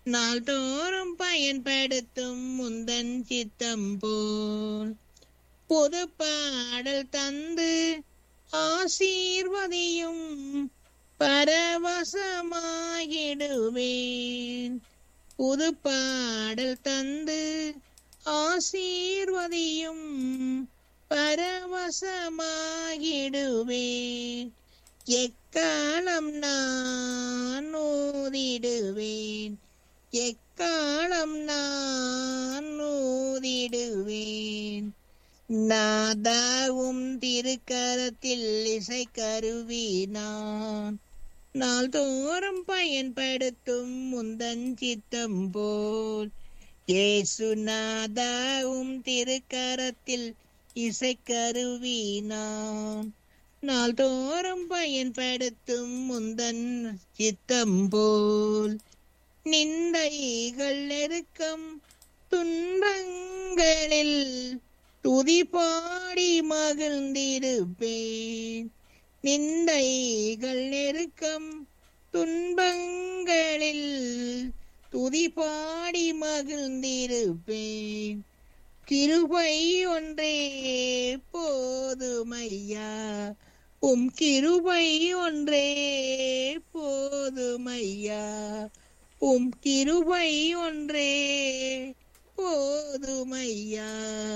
நாள்தோறும் பயன்படுத்தும் முந்தன் சித்தம் போல் புது பாடல் தந்து ஆசீர்வதியும் பரவசமாகிடுவேன் புது பாடல் தந்து ஆசீர்வதியும் பரவசமாகிடுவேன் எக்காலம் நான் ஓதிடுவேன் எக்காலம் நான் ஓதிடுவேன் நாதாவும் திருக்கரத்தில் இசை கருவி நான் நாள்தோறும் பயன்படுத்தும் முந்தன் சித்தம் போல் ஏசு நாதாவும் திருக்கரத்தில் இசை கருவி நான் நாள்தோறும் பயன்படுத்தும் முந்தன் சித்தம் போல் நிந்தைகள் நெருக்கம் துன்பங்களில் துதி பாடி மகிழ்ந்திருப்பேன் நிந்தைகள் நெருக்கம் துன்பங்களில் துதி பாடி மகிழ்ந்திருப்பேன் கிருபை ஒன்றே போதுமையா உம் கிருபை ஒன்றே போதுமையா உம் கிருபை ஒன்றே போதுமையா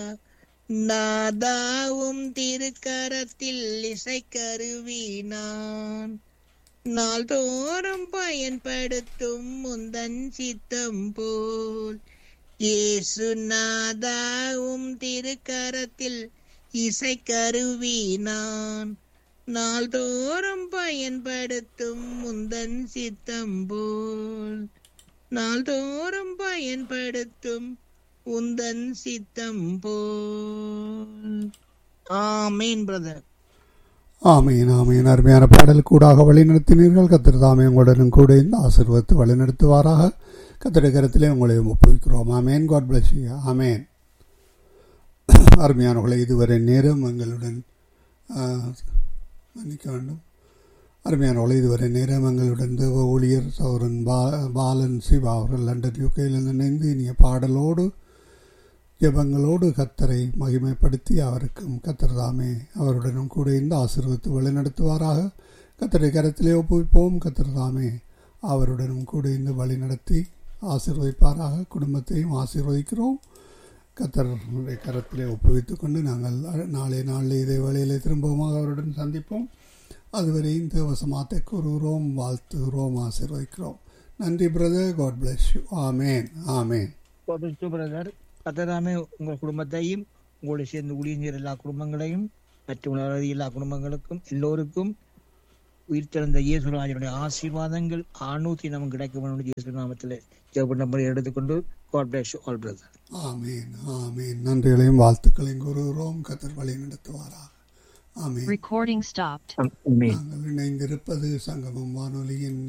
நாதாவும் திருக்கரத்தில் இசைக்கருவி நான் நாள்தோறும் பயன்படுத்தும் முந்தன் சித்தம் போல் இயேசு நாதாவும் திருக்கரத்தில் இசைக்கருவி நான் நாள்தோறும் பயன்படுத்தும் முந்தன் சித்தம் போல் நாள்தோறும் பயன்படுத்தும் உந்தன் சித்தம் போல் ஆமீன் பிரதர் ஆமீன் ஆமீன் அருமையான பாடல் கூடாக வழிநடத்தினீர்கள் கத்திர தாமே உங்களுடனும் கூட இந்த ஆசீர்வத்து வழிநடத்துவாராக கத்திர கரத்திலே உங்களை ஒப்புவிக்கிறோம் amen God bless you amen அருமையானவர்களை இதுவரை நேரம் எங்களுடன் ஆ, மன்னிக்க வேண்டும் அருமையானவர்களை இதுவரை நேரம் எங்களுடன் தேவ ஊழியர் சௌரன் பா பாலன் சிவா அவர்கள் லண்டன் யூகேயிலிருந்து இணைந்து இனிய பாடலோடு ஜெபங்களோடு கத்தரை மகிமைப்படுத்தி அவருக்கும் கத்தர் தாமே அவருடனும் கூட இந்த ஆசீர்வத்து வழிநடத்துவாராக கத்தரை கரத்திலே ஒப்புவிப்போம் கத்தர் தாமே அவருடனும் கூட இந்த வழி நடத்தி ஆசீர்வதிப்பாராக குடும்பத்தையும் ஆசீர்வதிக்கிறோம் கத்தருடைய கரத்திலே ஒப்புவித்துக் கொண்டு நாங்கள் நாளை நாளில் இதே வேளையிலே திரும்பவுமாக அவருடன் சந்திப்போம் அதுவரை இந்த வசமாத்தை கூறுகிறோம் வாழ்த்துகிறோம் ஆசீர்வதிக்கிறோம் நன்றி brother God bless you amen amen brother கத்தராமே உங்கள் குடும்பத்தையும் உங்களோடு சேர்ந்து ஊழியர் எல்லா குடும்பங்களையும் மற்ற உணர்வு எல்லா குடும்பங்களுக்கும் எல்லோருக்கும் உயிர்த்தெழுந்த இயேசுராஜனுடைய ஆசீர்வாதங்கள் ஆணூத்தி நமக்கு கிடைக்கும் என்று இயேசு நாமத்தில் ஜெபம் முறை எடுத்துக்கொண்டு God bless all brother amen amen நன்றிகளையும் வாழ்த்துக்களையும் கூறுகிறோம் கத்தர் வழி நடத்துவாராக ஆமேன் Recording stopped. ஆமென் நாங்கள் இணைந்திருப்பது சங்கமம் வானொலியின்